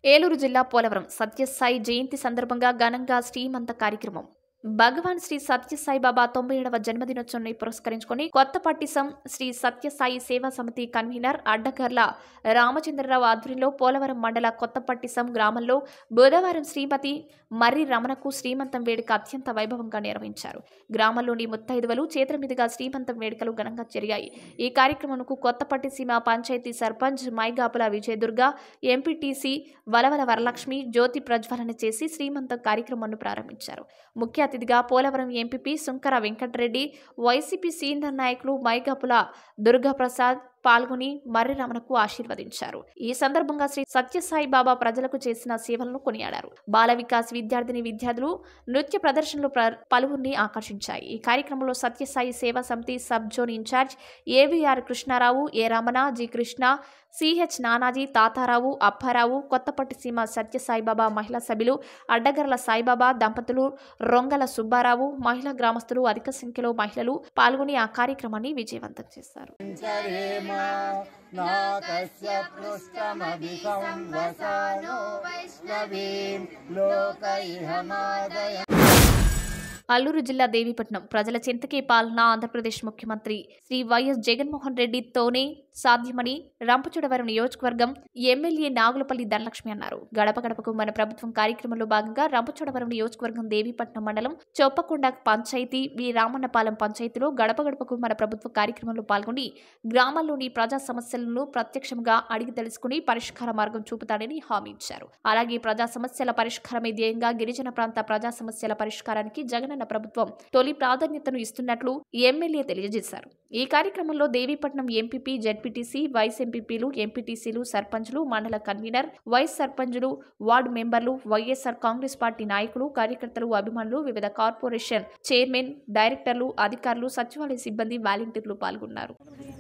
ఏలూరు జిల్లా పోలవరం సత్యసాయి జయంతి సందర్భంగా ఘనంగా శ్రీమంత కార్యక్రమం భగవాన్ శ్రీ సత్యసాయి బాబా తొంభై ఏడవ జన్మదినోత్సవాన్ని పురస్కరించుకొని కొత్తపట్టిసం శ్రీ సత్యసాయి సేవా సమితి కన్వీనర్ అడ్డకర్ల రామచంద్రరావు ఆధ్వర్యంలో పోలవరం మండల కొత్తపట్టిసం గ్రామంలో బుధవారం శ్రీమతి మర్రి రమణకు శ్రీమంతం వేడుక అత్యంత వైభవంగా నిర్వహించారు గ్రామంలోని ముత్తైదువలు చేతుల మీదుగా శ్రీమంతం వేడుకలు ఘనంగా జరిగాయి ఈ కార్యక్రమంకు కొత్తపట్టిసీమ పంచాయతీ సర్పంచ్ మైగాపుల విజయదుర్గ ఎంపీటీసీ వలవల వరలక్ష్మి జ్యోతి ప్రజ్వలన చేసి శ్రీమంతం కార్యక్రమాన్ని ప్రారంభించారు ముఖ్య అతిథిగా Polavaram MPP Sunkara Venkatareddy YCP senior నాయకులు మైగాపుల దుర్గాప్రసాద్ పాల్గొని మర్రి రమణకు ఆశీర్వదించారు ఈ సందర్భంగా శ్రీ సత్యసాయి బాబా ప్రజలకు చేసిన సేవలను కొనియాడారు బాల వికాస్ విద్యార్థిని విద్యార్థులు నృత్య ప్రదర్శనలు ప్ర- పలువురిని ఆకర్షించాయి ఈ కార్యక్రమంలో సత్యసాయి సేవా సమితి sub zone incharge AVR Krishnarao A Ramana G Krishna CH Nanaji Tatarao Apparao Kothapatti Seema Satyasaibaba మహిళా సభ్యులు అడ్డగర్ల సాయిబాబా దంపతులు రొంగల సుబ్బారావు మహిళా గ్రామస్తులు అధిక సంఖ్యలో మహిళలు పాల్గొని ఆ కార్యక్రమాన్ని విజయవంతం చేశారు चरेम न कस्य पृष्ठमभिसंवसानो वैष्णवीं लोक इह मादय అల్లూరు జిల్లా దేవీపట్నం ప్రజల చింతకే పాలన ఆంధ్రప్రదేశ్ ముఖ్యమంత్రి శ్రీ వైఎస్ జగన్మోహన్ రెడ్డితోనే సాధ్యమని రంపచోడవరం నియోజకవర్గం ఎమ్మెల్యే నాగులపల్లి ధనలక్ష్మి అన్నారు గడప గడపకు మన ప్రభుత్వం కార్యక్రమంలో భాగంగా రంపచోడవరం నియోజకవర్గం దేవీపట్నం మండలం చొప్పకొండ పంచాయతీ వి రామన్నపాలెం పంచాయతీలో గడప గడపకు మన ప్రభుత్వ కార్యక్రమంలో పాల్గొని గ్రామాల్లోని ప్రజా సమస్యలను ప్రత్యక్షంగా అడిగి తెలుసుకుని పరిష్కార మార్గం చూపుతాడని హామీ ఇచ్చారు అలాగే ప్రజా సమస్యల పరిష్కారమే ధ్యేయంగా గిరిజన ప్రాంత ప్రజా సమస్యల పరిష్కారానికి జగనన్న ప్రభుత్వం తొలి ప్రాధాన్యతను ఇస్తున్నట్లు ఎమ్మెల్యే తెలియజేశారు ఈ కార్యక్రమంలో దేవీపట్నం ఎంపీపీ జెడ్పీటీసీ వైస్ ఎంపీపీలు ఎంపీటీసీలు సర్పంచ్లు మండల కన్వీనర్ వైస్ సర్పంచులు వార్డు మెంబర్లు వైఎస్ఆర్ కాంగ్రెస్ పార్టీ నాయకులు కార్యకర్తలు అభిమానులు వివిధ కార్పొరేషన్ చైర్మన్ డైరెక్టర్లు అధికారులు సచివాలయ సిబ్బంది వాలంటీర్లు పాల్గొన్నారు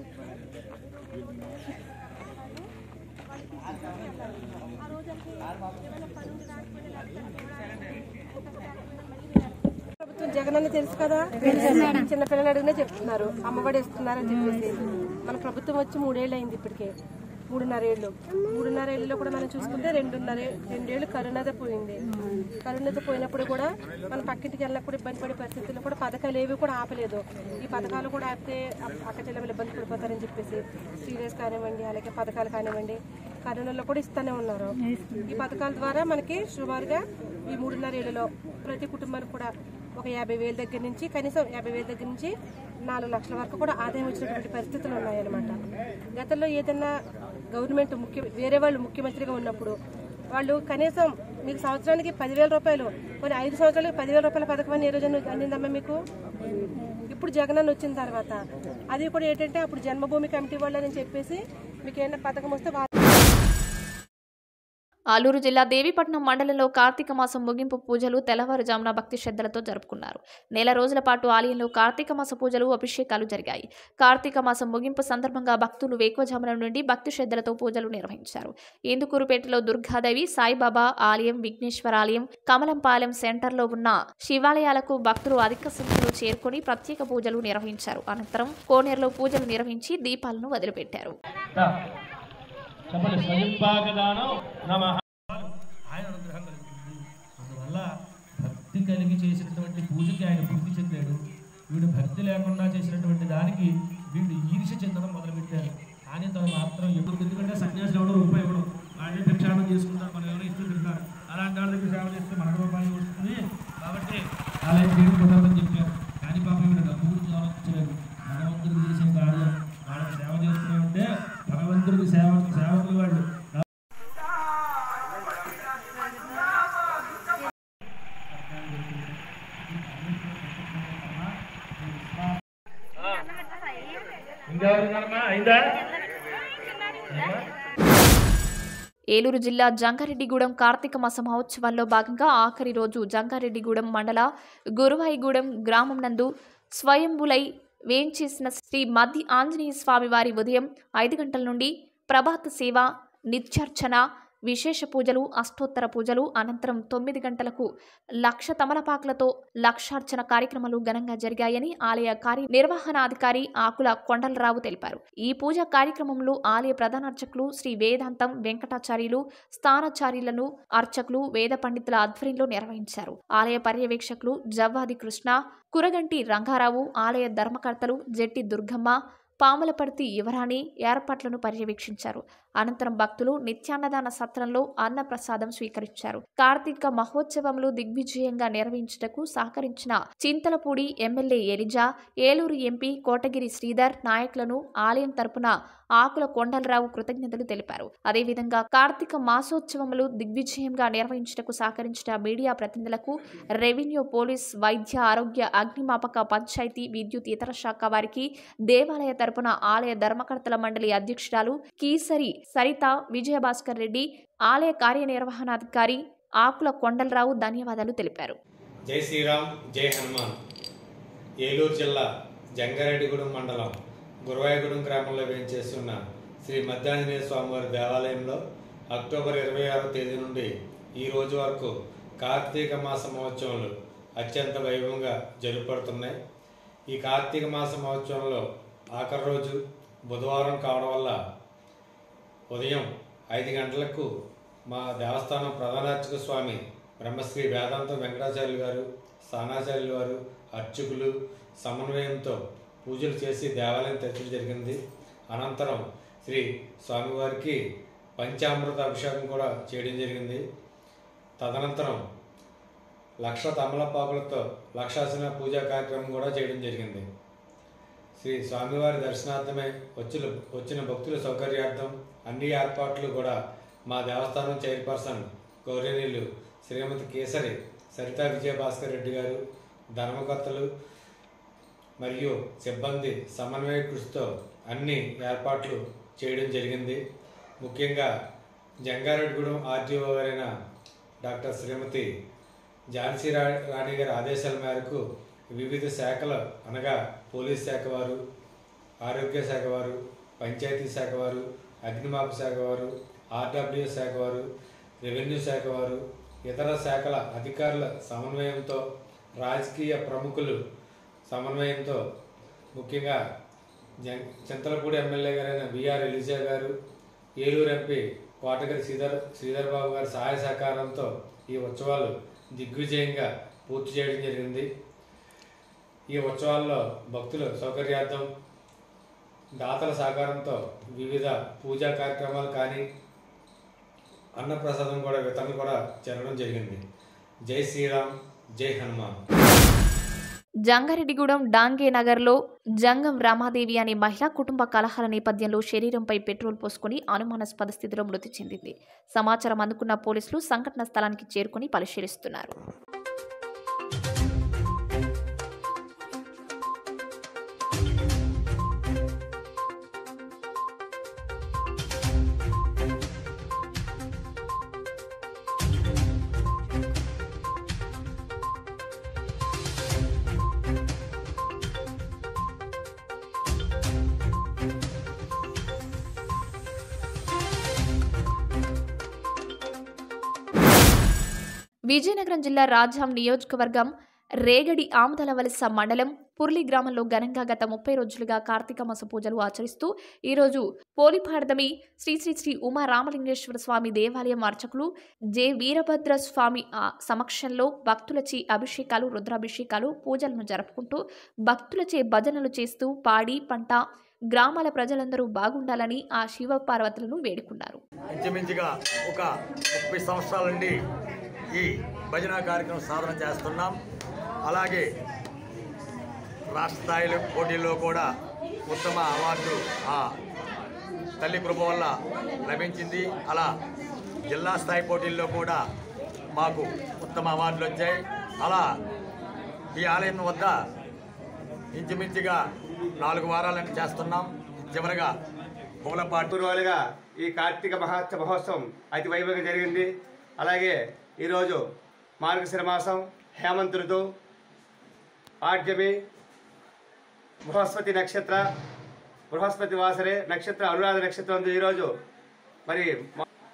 ప్రభుత్వం జగన్ అని తెలుసు కదా చిన్న పిల్లలు అడిగినా చెప్తున్నారు అమ్మఒడి ఇస్తున్నారని చెప్పేసి మన ప్రభుత్వం వచ్చి మూడేళ్ళు అయింది ఇప్పటికే మూడున్నర ఏళ్ళు మూడున్నర ఏళ్ళలో కూడా మనం చూసుకుంటే రెండున్నర రెండేళ్ళు కరోనాతో పోయింది కరోనాతో పోయినప్పుడు కూడా మన పక్కింటికి వెళ్ళినప్పుడు ఇబ్బంది పడే పరిస్థితుల్లో కూడా పథకాలు ఏవి కూడా ఆపలేదు ఈ పథకాలు కూడా ఆపితే అక్క- అక్క చెల్లెలు ఇబ్బంది పడిపోతారని చెప్పేసి సీరియస్ కానివ్వండి అలాగే పథకాలు కానివ్వండి కరోనాలో కూడా ఇస్తూనే ఉన్నారు ఈ పథకాల ద్వారా మనకి సుమారుగా ఈ మూడున్నర ఏళ్ళలో ప్రతి కుటుంబానికి కూడా ఒక యాభై వేల దగ్గర నుంచి కనీసం యాభై వేల దగ్గర నుంచి నాలుగు లక్షల వరకు కూడా ఆదాయం వచ్చినటువంటి పరిస్థితులు ఉన్నాయన్నమాట గతంలో ఏదైనా గవర్నమెంట్ ముఖ్య వేరే వాళ్ళు ముఖ్యమంత్రిగా ఉన్నప్పుడు వాళ్ళు కనీసం మీకు సంవత్సరానికి పదివేల రూపాయలు కొన్ని ఐదు సంవత్సరాలకి పదివేల రూపాయల పథకం అని ఏ రోజు అందిందమ్మా మీకు ఇప్పుడు జగనన్న వచ్చిన తర్వాత అది కూడా ఏంటంటే అప్పుడు జన్మభూమి కమిటీ వాళ్ళని చెప్పేసి మీకు ఏమైనా పథకం వస్తే వా- ఆలూరు జిల్లా దేవీపట్నం మండలంలో కార్తీక మాసం ముగింపు పూజలు తెల్లవారుజామున భక్తి శ్రద్ధలతో జరుపుకున్నారు నెల రోజుల పాటు ఆలయంలో కార్తీక మాస పూజలు అభిషేకాలు జరిగాయి కార్తీక మాసం ముగింపు సందర్భంగా భక్తులు వేకువజామున నుండి భక్తి శ్రద్ధలతో పూజలు నిర్వహించారు ఇందుకూరుపేటలో దుర్గాదేవి సాయిబాబా ఆలయం విఘ్నేశ్వర ఆలయం కమలంపాలెం సెంటర్లో ఉన్న శివాలయాలకు భక్తులు అధిక సంఖ్యలో చేరుకొని ప్రత్యేక పూజలు నిర్వహించారు అనంతరం కోనేరులో పూజలు నిర్వహించి దీపాలను వదిలిపెట్టారు చెప్పండి స్వయంపాకదానం నమ ఆయన అనుగ్రహం కలుగుతుంది అందువల్ల భక్తి కలిగి చేసినటువంటి పూజకి ఆయన పూర్తి చెందాడు వీడు భక్తి లేకుండా చేసినటువంటి దానికి వీడు ఈర్ష్య చెందడం మొదలుపెట్టారు కానీ తను మాత్రం ఎప్పుడు ఎందుకంటే సన్యాసులు ఎవడో రూపాయి ఇవ్వడం వాళ్ళే భిక్షాటం చేసుకుంటారు మనం ఎవరో ఇస్తూ తింటారు అలాంటి వాళ్ళ దగ్గర సేవ చేస్తే మనకు రూపాయలు వస్తుంది కాబట్టి అలా చేయడం కుదరదని చెప్పారు కానీ పాపం వీడు డబ్బు గురించి ఆలోచించలేదు భగవంతుడికి చేసిన కార్యం వాళ్ళకి సేవ చేస్తూనే ఉంటే భగవంతుడికి సేవ సేవకులు వాళ్ళు ఇంకెవరికమ్మా అయిందా ఏలూరు జిల్లా జంగారెడ్డిగూడెం కార్తీక మాస మహోత్సవాల్లో భాగంగా ఆఖరి రోజు జంగారెడ్డిగూడెం మండల గురువాయిగూడెం గ్రామం నందు స్వయంభులై వేంచేసిన శ్రీ మద్ది ఆంజనేయ స్వామి వారి ఉదయం ఐదు గంటల నుండి ప్రభాత సేవ నిత్యార్చన విశేష పూజలు అష్టోత్తర పూజలు అనంతరం తొమ్మిది గంటలకు లక్ష తమలపాకులతో లక్షార్చన కార్యక్రమాలు ఘనంగా జరిగాయని ఆలయ కార్యనిర్వహణాధికారి ఆకుల కొండలరావు తెలిపారు ఈ పూజ కార్యక్రమంలో ఆలయ ప్రధానార్చకులు శ్రీ వేదాంతం వెంకటాచార్యులు స్థానాచార్యులను అర్చకులు వేద పండితుల ఆధ్వర్యంలో నిర్వహించారు ఆలయ పర్యవేక్షకులు జవ్వాది కృష్ణ కురగంటి రంగారావు ఆలయ ధర్మకర్తలు జెట్టి దుర్గమ్మ పాములపర్తి యువరాణి ఏర్పాట్లను పర్యవేక్షించారు అనంతరం భక్తులు నిత్యాన్నదాన సత్రంలో అన్న ప్రసాదం స్వీకరించారు కార్తీక మహోత్సవములు దిగ్విజయంగా నిర్వహించుటకు సహకరించిన Chintalapudi MLA Eliza Eluru MP Kotagiri Sridhar నాయకులను ఆలయం తరపున ఆకుల కొండలరావు కృతజ్ఞతలు తెలిపారు అదేవిధంగా కార్తీక మాసోత్సవములు దిగ్విజయంగా నిర్వహించుటకు సహకరించిన మీడియా ప్రతినిధులకు రెవెన్యూ పోలీస్ వైద్య ఆరోగ్య అగ్నిమాపక పంచాయతీ విద్యుత్ ఇతర శాఖ వారికి దేవాలయ తరపున ఆలయ ధర్మకర్తల మండలి అధ్యక్షురాలు కీసరి సరిత విజయభాస్కర్ రెడ్డి ఆలయ కార్యనిర్వహణాధికారి ఆకుల కొండలరావు ధన్యవాదాలు తెలిపారు జై శ్రీరామ్ జై హనుమాన్ ఏలూరు జిల్లా జంగారెడ్డిగూడెం మండలం గురవాయగూడెం గ్రామంలో వేయించేస్తున్న శ్రీ మధ్యాంజనేయ స్వామివారి దేవాలయంలో అక్టోబర్ ఇరవై ఆరో తేదీ నుండి ఈ రోజు వరకు కార్తీక మాస మహోత్సవాలు అత్యంత వైభవంగా జరుపబడుతున్నాయి ఈ కార్తీక మాస మహోత్సవంలో ఆఖరి రోజు బుధవారం కావడం వల్ల ఉదయం ఐదు గంటలకు మా దేవస్థానం ప్రధానార్చక స్వామి బ్రహ్మశ్రీ వేదాంత వెంకటాచార్యులు గారు స్థానాచార్యులు వారు అర్చకులు సమన్వయంతో పూజలు చేసి దేవాలయం తెరచడం జరిగింది అనంతరం శ్రీ స్వామివారికి పంచామృత అభిషేకం కూడా చేయడం జరిగింది తదనంతరం లక్ష తమలపాకులతో లక్షాసన పూజా కార్యక్రమం కూడా చేయడం జరిగింది శ్రీ స్వామివారి దర్శనార్థమే వచ్చిన వచ్చిన భక్తుల సౌకర్యార్థం అన్ని ఏర్పాట్లు కూడా మా దేవస్థానం చైర్పర్సన్ గౌరవనీయులు శ్రీమతి కేసరి సరితా విజయభాస్కర్ రెడ్డి గారు ధర్మకర్తలు మరియు సిబ్బంది సమన్వయ కృషితో అన్ని ఏర్పాట్లు చేయడం జరిగింది ముఖ్యంగా జంగారెడ్డిగూడెం ఆర్టీఓ గారైన డాక్టర్ శ్రీమతి ఝాన్సీ రా రాణి గారి ఆదేశాల మేరకు వివిధ శాఖల అనగా పోలీస్ శాఖ వారు ఆరోగ్య శాఖ వారు పంచాయతీ శాఖ వారు అగ్నిమాప శాఖ వారు ఆర్డబ్ల్యూ శాఖ వారు రెవెన్యూ శాఖ వారు ఇతర శాఖల అధికారుల సమన్వయంతో రాజకీయ ప్రముఖులు సమన్వయంతో ముఖ్యంగా జం- చింతలపూడి ఎమ్మెల్యే గారైన BR Eliza garu Eluru MP Kotagiri Sridhar Sridhar Babu గారి సహాయ సహకారంతో ఈ ఉత్సవాలు దిగ్విజయంగా పూర్తి చేయడం జరిగింది ఈ ఉత్సవాల్లో భక్తుల సౌకర్యార్థం దాతల సహకారంతో వివిధ పూజా కార్యక్రమాలు కానీ అన్నప్రసాదం కూడా వితరణ కూడా జరగడం జరిగింది జై శ్రీరామ్ జై హనుమాన్ జంగారెడ్డిగూడెం డాంగే నగర్లో జంగం రామాదేవి అనే మహిళ కుటుంబ కలహాల నేపథ్యంలో శరీరంపై పెట్రోల్ పోసుకుని అనుమానాస్పద స్థితిలో మృతి చెందింది సమాచారం అందుకున్న పోలీసులు సంఘటన స్థలానికి చేరుకుని పరిశీలిస్తున్నారు విజయనగరం జిల్లా రాజాం నియోజకవర్గం రేగడి ఆమదల వలస మండలం పుర్లి గ్రామంలో ఘనంగా గత ముప్పై రోజులుగా కార్తీక మాస పూజలు ఆచరిస్తూ ఈరోజు పోలిపాడదమి శ్రీ శ్రీ శ్రీ ఉమా రామలింగేశ్వర స్వామి దేవాలయం అర్చకులు జె వీరభద్ర స్వామి ఆ సమక్షంలో భక్తులచే అభిషేకాలు రుద్రాభిషేకాలు పూజలను జరుపుకుంటూ భక్తులచే భజనలు చేస్తూ పాడి పంట గ్రామాల ప్రజలందరూ బాగుండాలని ఆ శివ పార్వతులను వేడుకున్నారు ఇంచుమించుగా ఒక ముప్పై సంవత్సరాల నుండి ఈ భజన కార్యక్రమం సాధన చేస్తున్నాం అలాగే రాష్ట్ర స్థాయిలో పోటీల్లో కూడా ఉత్తమ అవార్డు ఆ తల్లి కృప వల్ల లభించింది అలా జిల్లా స్థాయి పోటీల్లో కూడా మాకు ఉత్తమ అవార్డులు వచ్చాయి అలా ఈ ఆలయం వద్ద ఇంచుమించుగా నాలుగు వారాలను చేస్తున్నాం చివరగా పూలపాటు పూర్వాలుగా ఈ కార్తీక మహోత్సవ మహోత్సవం అతి వైభవంగా జరిగింది అలాగే ఈరోజు మార్గశిర మాసం హేమంత్ ఋతువు ఆడ్యమి బృహస్పతి నక్షత్ర బృహస్పతి వాసరే నక్షత్ర అనురాధ నక్షత్రం ఉంది ఈరోజు మరి మ-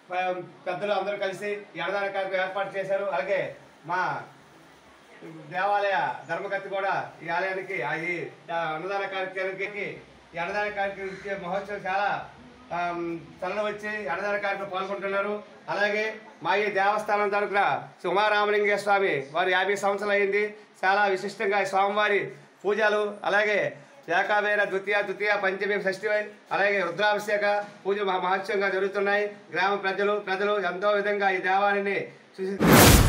ప- పెద్దలు అందరూ కలిసి ఈ అన్నదాన కార్యక్రమం ఏర్పాటు చేశారు అలాగే మా దేవాలయ ధర్మకర్త కూడా ఈ ఆలయానికి ఆ ఈ ఆ అన్నదాన కార్యక్రమానికి ఈ అన్నదాన కార్యక్రమానికి మహోత్సవం చాలా ఆమ్, తరలి వచ్చి అన్నదాన కార్యక్రమం పాల్గొంటున్నారు అలాగే మా ఈ దేవస్థానం తరపున శ్రీ ఉమారామలింగేశ్వర స్వామి వారు యాభై సంవత్సరాలు అయింది చాలా విశిష్టంగా ఈ స్వామివారి పూజలు అలాగే ఏకావేర ద్వితీయ తృతీయ పంచమి షష్ఠి అలాగే రుద్రాభిషేక పూజలు మహా మహత్యంగా జరుగుతున్నాయి గ్రామ ప్రజలు ప్రజలు ఎంతో విధంగా ఈ దేవాలయాన్ని చూసి